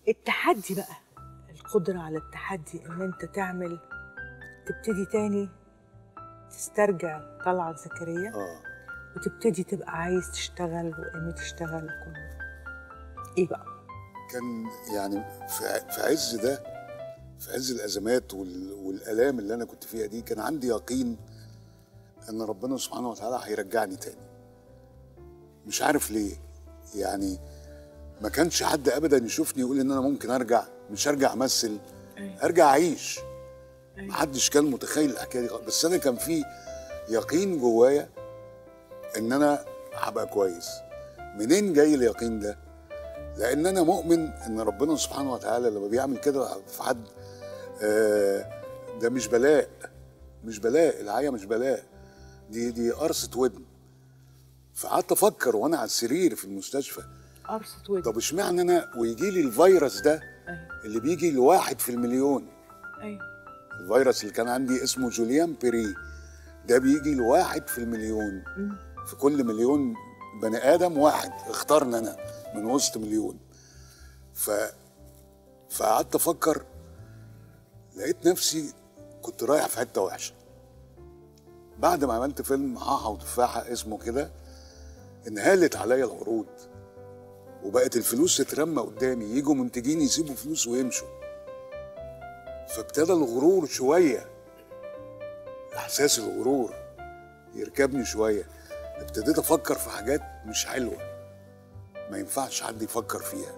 التحدي بقى القدرة على التحدي إن أنت تعمل تبتدي تاني تسترجع طلعت زكريا اه وتبتدي تبقى عايز تشتغل وإيمي تشتغل وكله إيه بقى؟ كان يعني في في عز ده في عز الازمات وال- والالام اللي انا كنت فيها دي كان عندي يقين ان ربنا سبحانه وتعالى هيرجعني تاني مش عارف ليه يعني ما كانش حد ابدا يشوفني يقول ان انا ممكن ارجع مش ارجع امثل ارجع اعيش محدش كان متخيل الحكايه دي خالص. بس انا كان في يقين جوايا ان انا هبقى كويس منين جاي اليقين ده لان انا مؤمن ان ربنا سبحانه وتعالى لما بيعمل كده في حد آه، ده مش بلاء مش بلاء العيا مش بلاء دي دي قرصه ودن فقعدت افكر وانا على السرير في المستشفى قرصة ودن طب اشمعنى انا ويجي لي الفيروس ده أيوة. اللي بيجي لواحد في المليون أيوة الفيروس اللي كان عندي اسمه جوليان بيري ده بيجي لواحد في المليون في كل مليون بني ادم واحد اختارنا انا من وسط مليون ف فقعدت افكر لقيت نفسي كنت رايح في حته وحشه بعد ما عملت فيلم حاحه وتفاحه اسمه كده انهالت عليا العروض وبقت الفلوس تترمى قدامي يجوا منتجين يسيبوا فلوس ويمشوا فابتدى الغرور شويه احساس الغرور يركبني شويه ابتديت افكر في حاجات مش حلوه ما ينفعش حد يفكر فيها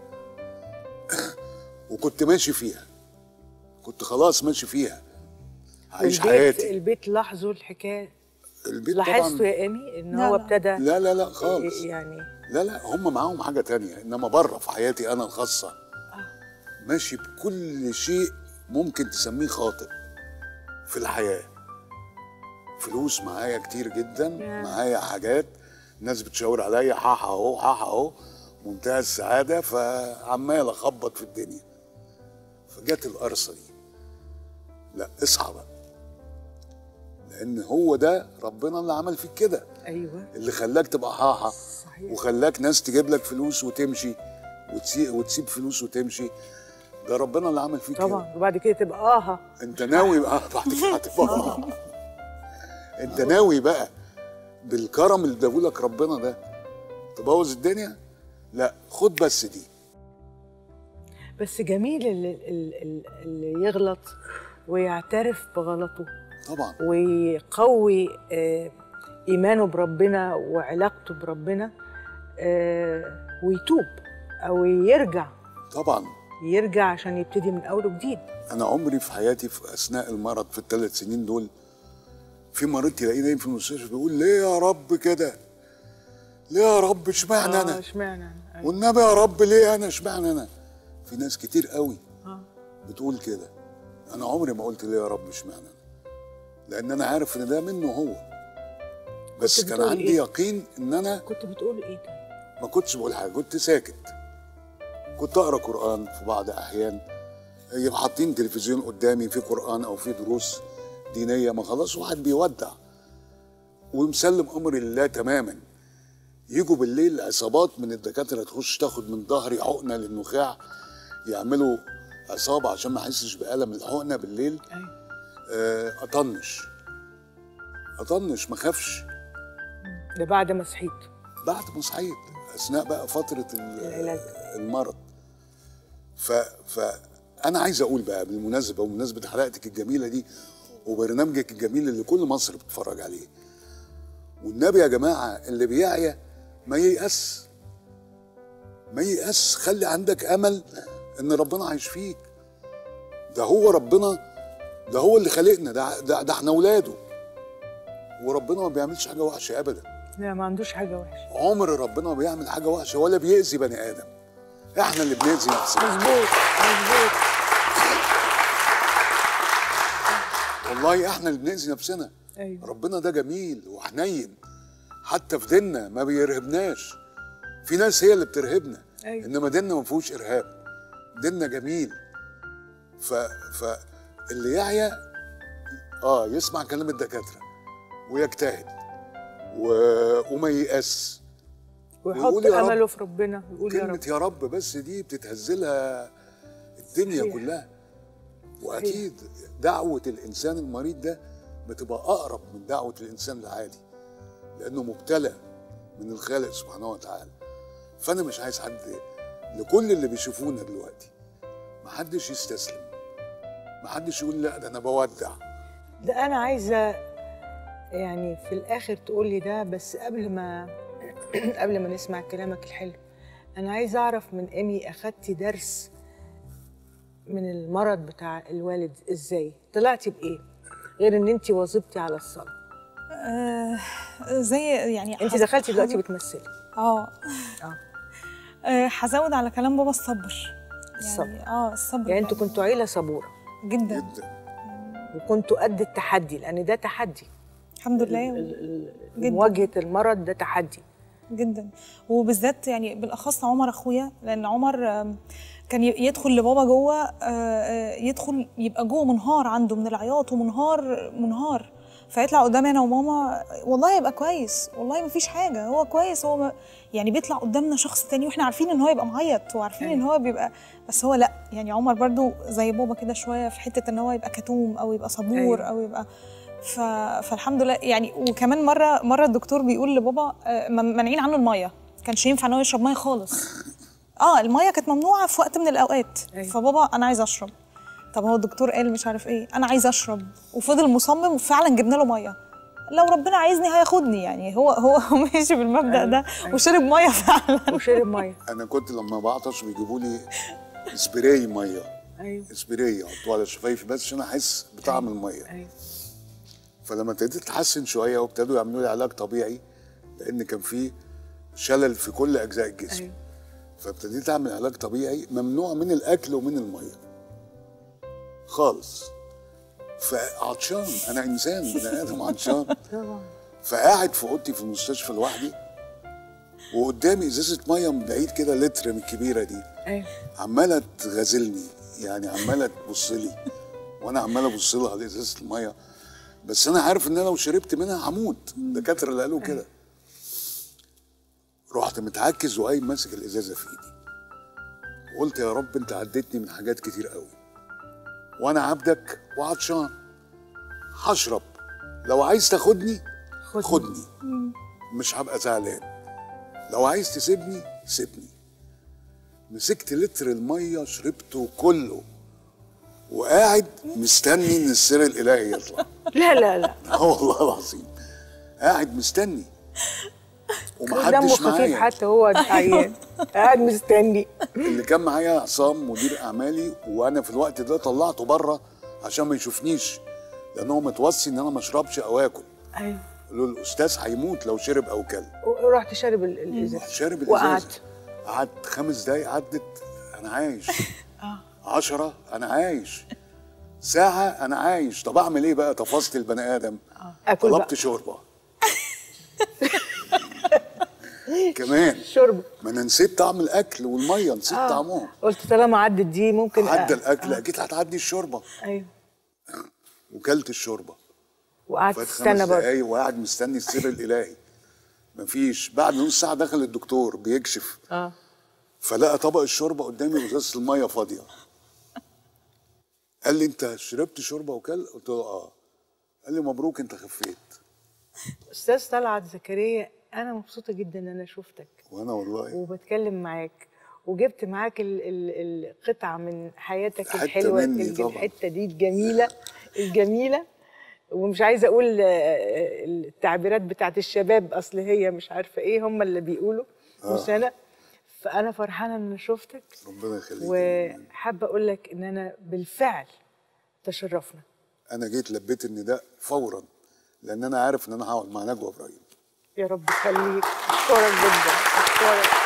وكنت ماشي فيها كنت خلاص ماشي فيها عايش البيت حياتي البيت لاحظوا الحكاية البيت لاحظتوا طبعا يا إيمي إن لا هو لا. ابتدى لا لا لا خالص يعني لا لا هم معاهم حاجة تانية إنما بره في حياتي أنا الخاصة ماشي بكل شيء ممكن تسميه خاطئ في الحياة فلوس معايا كتير جدا معايا حاجات ناس بتشاور عليا حاحة اهو حاحة اهو منتهى السعادة فعمال أخبط في الدنيا فجت القرصة دي لا اصحى بقى لأن هو ده ربنا اللي عمل فيك كده أيوه اللي خلاك تبقى حاحة صحيح. وخلاك ناس تجيب لك فلوس وتمشي وتسيب, وتسيب فلوس وتمشي ده ربنا اللي عمل فيك كده طبعا وبعد كده تبقى آها انت ناوي بقى بعد كده هتبقى انت ناوي بقى بالكرم اللي اداهولك ربنا ده تبوظ الدنيا لا خد بس دي بس جميل اللي, اللي, اللي يغلط ويعترف بغلطه طبعا ويقوي آه، إيمانه بربنا وعلاقته بربنا آه، ويتوب أو يرجع طبعا يرجع عشان يبتدي من أول وجديد انا عمري في حياتي في اثناء المرض في الثلاث سنين دول في مريض تلاقيه نايم في المستشفى بيقول ليه يا رب كده ليه يا رب اشمعنى آه، انا اشمعنى أنا؟ أيوة. والنبي يا رب ليه انا اشمعنى انا في ناس كتير قوي آه. بتقول كده انا عمري ما قلت ليه يا رب اشمعنى انا لان انا عارف ان ده منه هو بس كنت كان بتقول عندي إيه؟ يقين ان انا كنت بتقول إيه ده؟ ما كنتش بقول حاجه كنت ساكت كنت اقرا قران في بعض احيان يبقى حاطين تلفزيون قدامي في قران او في دروس دينيه ما خلاص واحد بيودع ومسلم امر لله تماما يجوا بالليل عصابات من الدكاتره تخش تاخد من ظهري حقنه للنخاع يعملوا عصابه عشان ما احسش بالم الحقنه بالليل أيوة. آه، اطنش اطنش ما اخافش ده بعد ما صحيت بعد ما صحيت اثناء بقى فتره ال- العلاج. المرض ف فانا عايز اقول بقى بالمناسبه وبمناسبه حلقتك الجميله دي وبرنامجك الجميل اللي كل مصر بتتفرج عليه والنبي يا جماعه اللي بيعيا ما ييأس ما ييأس خلي عندك امل ان ربنا هيشفيك ده هو ربنا ده هو اللي خلقنا ده ده, ده احنا اولاده وربنا ما بيعملش حاجه وحشه ابدا لا ما عندوش حاجة وحشة عمر ربنا ما بيعمل حاجه وحشه ولا بيأذي بني ادم احنا اللي بنأذي نفسنا مظبوط مظبوط والله احنا اللي بنأذي نفسنا أيوة. ربنا ده جميل وحنين حتى في ديننا ما بيرهبناش في ناس هي اللي بترهبنا أيوة. انما ديننا ما فيهوش ارهاب ديننا جميل ف ف اللي يعيا اه يسمع كلام الدكاتره ويجتهد و... وما ييأس ويحط ويقول يا رب. أمله في ربنا ويقول يا كلمة رب يا رب بس دي بتتهزلها الدنيا صحيح. كلها واكيد دعوه الانسان المريض ده بتبقى اقرب من دعوه الانسان العادي لانه مبتلى من الخالق سبحانه وتعالى فانا مش عايز حد لكل اللي بيشوفونا دلوقتي محدش يستسلم محدش يقول لا ده انا بودع ده انا عايزه يعني في الاخر تقول لي ده بس قبل ما قبل ما نسمع كلامك الحلو انا عايزه اعرف من ايمي اخدتي درس من المرض بتاع الوالد ازاي طلعتي بايه غير ان انت واظبتي على الصلاه آه زي يعني انت حز- دخلتي دلوقتي حز- بتمثلي اه اه آه، هزود على كلام بابا الصبر الصبر. يعني اه الصبر يعني انتوا فعلاً. كنتوا عيله صبوره جدا جدا وكنتوا قد التحدي لان ده تحدي الحمد ال- لله ال- ال- جداً. مواجهه المرض ده تحدي جدا وبالذات يعني بالاخص عمر اخويا لان عمر آم، كان ي- يدخل لبابا جوه آه، آه، يدخل يبقى جوه منهار عنده من العياط ومنهار منهار فيطلع قدامي انا وماما والله يبقى كويس والله ما فيش حاجه هو كويس هو ما يعني بيطلع قدامنا شخص تاني واحنا عارفين ان هو يبقى معيط وعارفين ان هو بيبقى بس هو لا يعني عمر برضو زي بابا كده شويه في حته ان هو يبقى كتوم او يبقى صبور أيوة. او يبقى ف... فالحمد لله يعني وكمان مره مره الدكتور بيقول لبابا آه، مم- مانعين عنه الميه كانش ينفع ان هو يشرب ميه خالص اه الميه كانت ممنوعه في وقت من الاوقات أيوة. فبابا انا عايز اشرب طب هو الدكتور قال مش عارف ايه انا عايز اشرب وفضل مصمم وفعلا جبنا له ميه لو ربنا عايزني هياخدني يعني هو هو ماشي بالمبدا أيوة، ده أيوة. وشرب ميه فعلا وشرب ميه انا كنت لما بعطش بيجيبوا لي سبراي ميه ايوه سبراي يحطوه على شفايفي بس عشان احس بطعم الميه ايوه فلما ابتديت اتحسن شويه وابتدوا يعملوا لي علاج طبيعي لان كان في شلل في كل اجزاء الجسم ايوه فابتديت اعمل علاج طبيعي ممنوع من الاكل ومن الميه خالص فعطشان انا انسان بني ادم عطشان طبعا فقاعد في اوضتي في المستشفى لوحدي وقدامي ازازه ميه من بعيد كده لتر من الكبيره دي ايوه عماله تغازلني يعني عماله تبص لي وانا عمال ابص لها على ازازه الميه بس انا عارف ان انا لو شربت منها هموت الدكاتره اللي قالوا كده رحت متعكز وقايم ماسك الازازه في ايدي وقلت يا رب انت عدتني من حاجات كتير قوي وانا عبدك وعطشان هشرب لو عايز تاخدني خدني. خدني مش هبقى زعلان لو عايز تسيبني سيبني مسكت لتر الميه شربته كله وقاعد مستني ان السر الالهي يطلع لا لا لا اه والله العظيم قاعد مستني دمه ومحدش خفيف معايا حتى هو عيان قاعد مستني اللي كان معايا عصام مدير اعمالي وانا في الوقت ده طلعته بره عشان ما يشوفنيش لان هو متوصي ان انا ما اشربش او اكل ايوه قال له الاستاذ هيموت لو شرب او كل ورحت شارب ال- الازازه رحت شارب الازازه وقعدت قعدت خمس دقايق عدت انا عايش عشرة انا عايش ساعة أنا عايش طب أعمل إيه بقى تفاصيل البني آدم آكل طلبت بقى. شوربة كمان شرب ما أنا نسيت طعم الأكل والمية نسيت آه. طعمهم قلت طالما عدت دي ممكن عدى أ- الأكل آه. أكيد هتعدي الشوربة ايوه وكلت الشوربة وقعدت فات خمس تستنى برضه دقايق وقاعد مستني السر الإلهي مفيش بعد نص ساعة دخل الدكتور بيكشف اه فلقى طبق الشوربه قدامي وازازه الميه فاضيه قال لي انت شربت شوربه وكل قلت له اه قال لي مبروك انت خفيت استاذ طلعت زكريا انا مبسوطه جدا ان انا شفتك وانا والله وبتكلم معاك وجبت معاك ال- ال- القطعه من حياتك حتة الحلوه مني الج- طبعاً. الحته دي الجميله الجميله ومش عايزه اقول آه، التعبيرات بتاعت الشباب اصل هي مش عارفه ايه هم اللي بيقولوا مش انا فانا فرحانه ان شفتك ربنا يخليك وحابه اقول لك ان انا بالفعل تشرفنا انا جيت لبيت النداء فورا لان انا عارف ان انا هقعد مع نجوى ابراهيم يا رب يخليك اشكرك جدا اشكرك